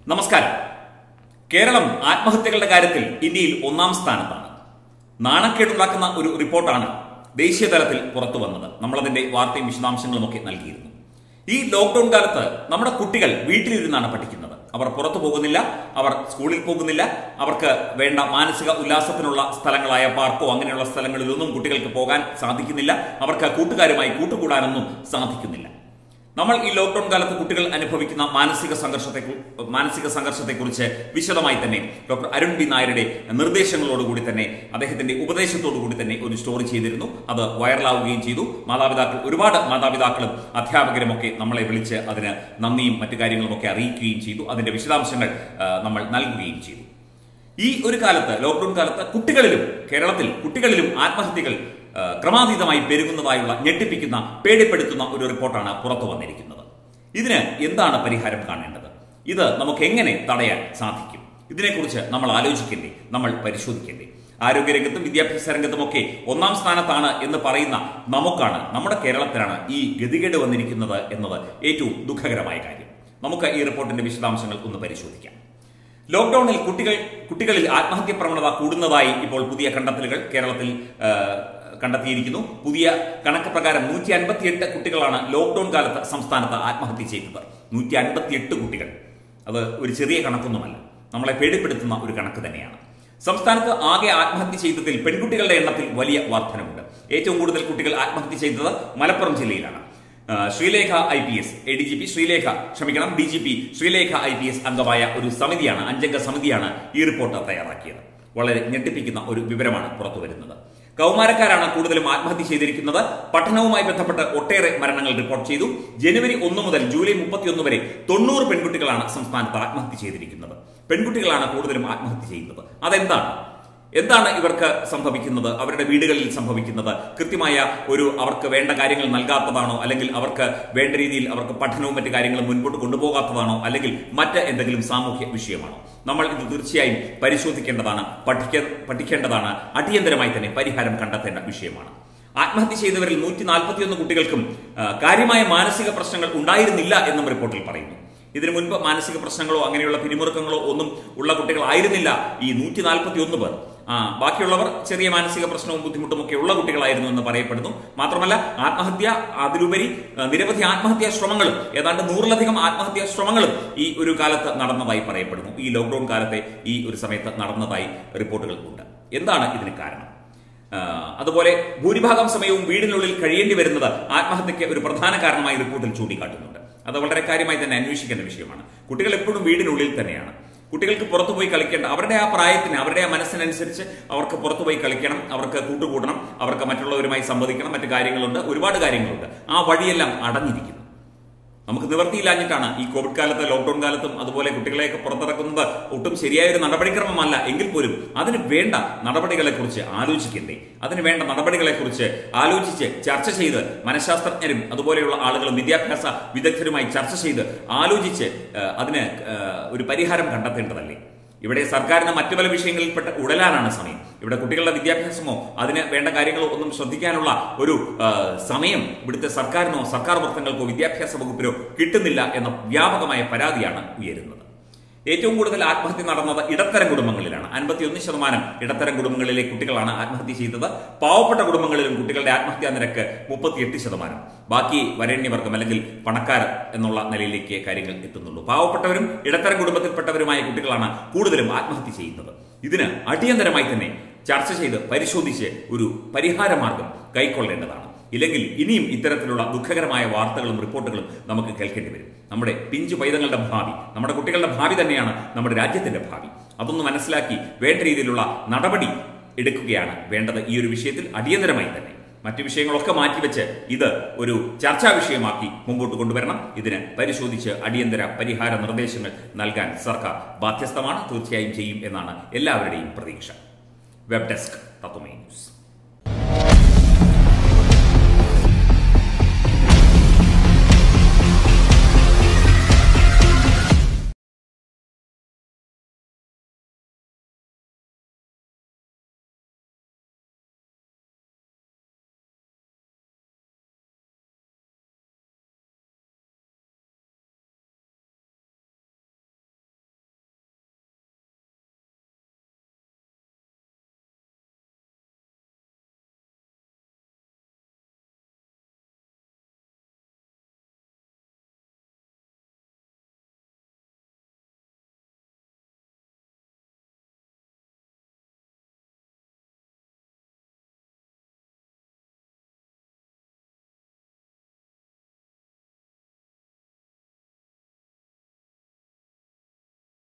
നമസ്കാരം കേരളം ആത്മഹത്യകളുടെ കാര്യത്തിൽ ഇന്ത്യയിൽ ഒന്നാം സ്ഥാനത്താണ് നാണക്കേടുണ്ടാക്കുന്ന ഒരു റിപ്പോർട്ടാണ് ദേശീയ തലത്തിൽ പുറത്തു വന്നത് നമ്മളതിന്റെ വാർത്തയും വിശദാംശങ്ങളും ഒക്കെ നൽകിയിരുന്നു ഈ ലോക്ക്ഡൌൺ കാലത്ത് നമ്മുടെ കുട്ടികൾ വീട്ടിലിരുന്നാണ് പഠിക്കുന്നത് അവർ പുറത്തു പോകുന്നില്ല അവർ സ്കൂളിൽ പോകുന്നില്ല അവർക്ക് വേണ്ട മാനസിക ഉല്ലാസത്തിനുള്ള സ്ഥലങ്ങളായ പാർക്കോ അങ്ങനെയുള്ള സ്ഥലങ്ങളിലൊന്നും കുട്ടികൾക്ക് പോകാൻ സാധിക്കുന്നില്ല അവർക്ക് കൂട്ടുകാരുമായി കൂട്ടുകൂടാനൊന്നും സാധിക്കുന്നില്ല നമ്മൾ ഈ ലോക്ക്ഡൌൺ കാലത്ത് കുട്ടികൾ അനുഭവിക്കുന്ന മാനസിക സംഘർഷത്തെ മാനസിക സംഘർഷത്തെക്കുറിച്ച് വിശദമായി തന്നെ ഡോക്ടർ അരുൺ ബി നായരുടെ നിർദ്ദേശങ്ങളോടുകൂടി തന്നെ അദ്ദേഹത്തിന്റെ ഉപദേശത്തോടുകൂടി തന്നെ ഒരു സ്റ്റോറി ചെയ്തിരുന്നു അത് വൈറലാവുകയും ചെയ്തു മാതാപിതാക്കൾ ഒരുപാട് മാതാപിതാക്കളും അധ്യാപകരും ഒക്കെ നമ്മളെ വിളിച്ച് അതിന് നന്ദിയും മറ്റു കാര്യങ്ങളും ഒക്കെ അറിയിക്കുകയും ചെയ്തു അതിന്റെ വിശദാംശങ്ങൾ ആ, നമ്മൾ നൽകുകയും ചെയ്തു ഈ ഒരു കാലത്ത് ലോക്ക്ഡൌൺ കാലത്ത് കുട്ടികളിലും കേരളത്തിൽ കുട്ടികളിലും ആത്മഹത്യകൾ ആ, ക്രമാതീതമായി പെരുകുന്നതായുള്ള ഞെട്ടിപ്പിക്കുന്ന പേടിപ്പെടുത്തുന്ന ഒരു റിപ്പോർട്ടാണ് പുറത്തു വന്നിരിക്കുന്നത് ഇതിന് എന്താണ് പരിഹാരം കാണേണ്ടത് ഇത് നമുക്ക് എങ്ങനെ തടയാൻ സാധിക്കും ഇതിനെക്കുറിച്ച് നമ്മൾ ആലോചിക്കേണ്ടേ നമ്മൾ പരിശോധിക്കേണ്ടേ ആരോഗ്യരംഗത്തും വിദ്യാഭ്യാസ രംഗത്തുമൊക്കെ ഒന്നാം സ്ഥാനത്താണ് എന്ന് പറയുന്ന നമുക്കാണ് നമ്മുടെ കേരളത്തിലാണ് ഈ ഗതികേട് വന്നിരിക്കുന്നത് എന്നത് ഏറ്റവും ദുഃഖകരമായ കാര്യം നമുക്ക് ഈ റിപ്പോർട്ടിന്റെ വിശദാംശങ്ങൾ ഒന്ന് പരിശോധിക്കാം ലോക്ക്ഡൌണിൽ കുട്ടികൾ കുട്ടികളിൽ ആത്മഹത്യ പ്രവണത കൂടുന്നതായി ഇപ്പോൾ പുതിയ കണ്ടെത്തലുകൾ കേരളത്തിൽ ആ, കണ്ടെത്തിയിരിക്കുന്നു പുതിയ കണക്ക് പ്രകാരം നൂറ്റി അൻപത്തിയെട്ട് കുട്ടികളാണ് ലോക്ക്ഡൌൺ കാലത്ത് സംസ്ഥാനത്ത് ആത്മഹത്യ ചെയ്തത് നൂറ്റി അൻപത്തിയെട്ട് കുട്ടികൾ അത് ഒരു ചെറിയ കണക്കൊന്നുമല്ല നമ്മളെ പേടിപ്പെടുത്തുന്ന ഒരു കണക്ക് തന്നെയാണ് സംസ്ഥാനത്ത് ആകെ ആത്മഹത്യ ചെയ്തതിൽ പെൺകുട്ടികളുടെ എണ്ണത്തിൽ വലിയ വർധനമുണ്ട് ഏറ്റവും കൂടുതൽ കുട്ടികൾ ആത്മഹത്യ ചെയ്തത് മലപ്പുറം ജില്ലയിലാണ് ആ, Sreelekha I P S A D G P Sreelekha ക്ഷമിക്കണം D G P Sreelekha I P S അംഗമായ ഒരു സമിതിയാണ് അഞ്ചംഗ സമിതിയാണ് ഈ റിപ്പോർട്ട് തയ്യാറാക്കിയത് വളരെ ഞെട്ടിപ്പിക്കുന്ന ഒരു വിവരമാണ് പുറത്തു വരുന്നത് കൗമാരക്കാരാണ് കൂടുതലും ആത്മഹത്യ ചെയ്തിരിക്കുന്നത് പഠനവുമായി ബന്ധപ്പെട്ട് ഒട്ടേറെ മരണങ്ങൾ റിപ്പോർട്ട് ചെയ്തു ജനുവരി ഒന്ന് മുതൽ ജൂലൈ മുപ്പത്തിയൊന്ന് വരെ തൊണ്ണൂറ് പെൺകുട്ടികളാണ് സംസ്ഥാനത്ത് ആത്മഹത്യ ചെയ്തിരിക്കുന്നത് പെൺകുട്ടികളാണ് കൂടുതലും ആത്മഹത്യ ചെയ്യുന്നത് അതെന്താണ് എന്താണ് ഇവർക്ക് സംഭവിക്കുന്നത് അവരുടെ വീടുകളിൽ സംഭവിക്കുന്നത് കൃത്യമായ ഒരു അവർക്ക് വേണ്ട കാര്യങ്ങൾ നൽകാത്തതാണോ അല്ലെങ്കിൽ അവർക്ക് വേണ്ട രീതിയിൽ അവർക്ക് പഠനവും മറ്റു കാര്യങ്ങളും മുൻപോട്ട് കൊണ്ടുപോകാത്തതാണോ അല്ലെങ്കിൽ മറ്റ് എന്തെങ്കിലും സാമൂഹ്യ വിഷയമാണോ നമ്മൾ ഇത് തീർച്ചയായും പരിശോധിക്കേണ്ടതാണ് പഠിക്ക പഠിക്കേണ്ടതാണ് അടിയന്തരമായി തന്നെ പരിഹാരം കണ്ടെത്തേണ്ട വിഷയമാണ് ആത്മഹത്യ ചെയ്തവരിൽ നൂറ്റി നാൽപ്പത്തിയൊന്ന് കുട്ടികൾക്കും ആ, കാര്യമായ മാനസിക പ്രശ്നങ്ങൾ ഉണ്ടായിരുന്നില്ല എന്നും റിപ്പോർട്ടിൽ പറയുന്നു ഇതിനു മുൻപ് മാനസിക പ്രശ്നങ്ങളോ അങ്ങനെയുള്ള പിരിമുറുക്കങ്ങളോ ഒന്നും ഉള്ള കുട്ടികളായിരുന്നില്ല ഈ നൂറ്റി നാൽപ്പത്തി ഒന്ന് പേർ ആ ബാക്കിയുള്ളവർ ചെറിയ മാനസിക പ്രശ്നവും ബുദ്ധിമുട്ടും ഒക്കെ ഉള്ള കുട്ടികളായിരുന്നു എന്ന് പറയപ്പെടുന്നു മാത്രമല്ല ആത്മഹത്യ അതിലുപരി ആ, നിരവധി ആത്മഹത്യാ ശ്രമങ്ങളും ഏതാണ്ട് നൂറിലധികം ആത്മഹത്യാ ശ്രമങ്ങളും ഈ ഒരു കാലത്ത് നടന്നതായി പറയപ്പെടുന്നു ഈ ലോക്ക്ഡൌൺ കാലത്തെ ഈ ഒരു സമയത്ത് നടന്നതായി റിപ്പോർട്ടുകൾ ഉണ്ട് എന്താണ് ഇതിന് കാരണം ആ, അതുപോലെ ഭൂരിഭാഗം സമയവും വീടിനുള്ളിൽ കഴിയേണ്ടി വരുന്നത് ആത്മഹത്യയ്ക്ക് ഒരു പ്രധാന കാരണമായി റിപ്പോർട്ടിൽ ചൂണ്ടിക്കാട്ടുന്നുണ്ട് അത് വളരെ കാര്യമായി തന്നെ അന്വേഷിക്കേണ്ട വിഷയമാണ് കുട്ടികൾ എപ്പോഴും വീടിനുള്ളിൽ തന്നെയാണ് കുട്ടികൾക്ക് പുറത്തു പോയി കളിക്കേണ്ട അവരുടെ ആ പ്രായത്തിന് അവരുടെ ആ മനസ്സിനനുസരിച്ച് അവർക്ക് പുറത്തു പോയി കളിക്കണം അവർക്ക് കൂട്ടുകൂടണം അവർക്ക് മറ്റുള്ളവരുമായി സംവദിക്കണം മറ്റു കാര്യങ്ങളുണ്ട് ഒരുപാട് കാര്യങ്ങളുണ്ട് ആ വഴിയെല്ലാം അടഞ്ഞിരിക്കുന്നു നമുക്ക് നിവർത്തിയില്ലാഞ്ഞിട്ടാണ് ഈ കോവിഡ് കാലത്ത് ലോക്ക്ഡൌൺ കാലത്തും അതുപോലെ കുട്ടികളെയൊക്കെ പുറത്തിറക്കുന്നത് ഒട്ടും ശരിയായ ഒരു നടപടിക്രമമല്ല എങ്കിൽ പോലും അതിന് വേണ്ട നടപടികളെ കുറിച്ച് ആലോചിക്കണ്ടേ അതിന് വേണ്ട നടപടികളെ കുറിച്ച് ആലോചിച്ച് ചർച്ച ചെയ്ത് മനഃശാസ്ത്രജ്ഞരും അതുപോലെയുള്ള ആളുകളും വിദ്യാഭ്യാസ വിദഗ്ധരുമായി ചർച്ച ചെയ്ത് ആലോചിച്ച് ആ, അതിന് ആ, ഒരു പരിഹാരം കണ്ടെത്തേണ്ടതല്ലേ ഇവിടെ സർക്കാരിന് മറ്റു പല വിഷയങ്ങളിൽപ്പെട്ട് ഉടലാനാണ് സമയം ഇവിടെ കുട്ടികളുടെ വിദ്യാഭ്യാസമോ അതിന് വേണ്ട കാര്യങ്ങളോ ഒന്നും ശ്രദ്ധിക്കാനുള്ള ഒരു ആ, സമയം ഇവിടുത്തെ സർക്കാരിനോ സർക്കാർ വൃത്തങ്ങൾക്കോ വിദ്യാഭ്യാസ വകുപ്പിനോ കിട്ടുന്നില്ല എന്ന വ്യാപകമായ പരാതിയാണ് ഉയരുന്നത് ഏറ്റവും കൂടുതൽ ആത്മഹത്യ നടന്നത് ഇടത്തരം കുടുംബങ്ങളിലാണ് അൻപത്തിയൊന്ന് ശതമാനം ഇടത്തരം കുടുംബങ്ങളിലെ കുട്ടികളാണ് ആത്മഹത്യ ചെയ്തത് പാവപ്പെട്ട കുടുംബങ്ങളിലും കുട്ടികളുടെ ആത്മഹത്യാ നിരക്ക് മുപ്പത്തിയെട്ട് ശതമാനം ബാക്കി വരേണ്യവർഗം അല്ലെങ്കിൽ പണക്കാർ എന്നുള്ള നിലയിലേക്ക് കാര്യങ്ങൾ എത്തുന്നുള്ളൂ പാവപ്പെട്ടവരും ഇടത്തരം കുടുംബത്തിൽപ്പെട്ടവരുമായ കുട്ടികളാണ് കൂടുതലും ആത്മഹത്യ ചെയ്യുന്നത് ഇതിന് അടിയന്തരമായി തന്നെ ചർച്ച ചെയ്ത് പരിശോധിച്ച് ഒരു പരിഹാര മാർഗം കൈക്കൊള്ളേണ്ടതാണ് ഇല്ലെങ്കിൽ ഇനിയും ഇത്തരത്തിലുള്ള ദുഃഖകരമായ വാർത്തകളും റിപ്പോർട്ടുകളും നമുക്ക് കേൾക്കേണ്ടി വരും നമ്മുടെ പിഞ്ചു പൈതങ്ങളുടെ ഭാവി നമ്മുടെ കുട്ടികളുടെ ഭാവി തന്നെയാണ് നമ്മുടെ രാജ്യത്തിന്റെ ഭാവി അതൊന്ന് മനസ്സിലാക്കി വേണ്ട രീതിയിലുള്ള നടപടി എടുക്കുകയാണ് വേണ്ടത് ഈ ഒരു വിഷയത്തിൽ അടിയന്തരമായി തന്നെ മറ്റു വിഷയങ്ങളൊക്കെ മാറ്റിവെച്ച് ഇത് ഒരു ചർച്ചാ വിഷയമാക്കി മുമ്പോട്ട് കൊണ്ടുവരണം ഇതിന് പരിശോധിച്ച് അടിയന്തര പരിഹാര നിർദ്ദേശങ്ങൾ നൽകാൻ സർക്കാർ ബാധ്യസ്ഥമാണ് തീർച്ചയായും ചെയ്യും എന്നാണ് എല്ലാവരുടെയും പ്രതീക്ഷ വെബ് ഡെസ്ക് തത്വമേ ന്യൂസ്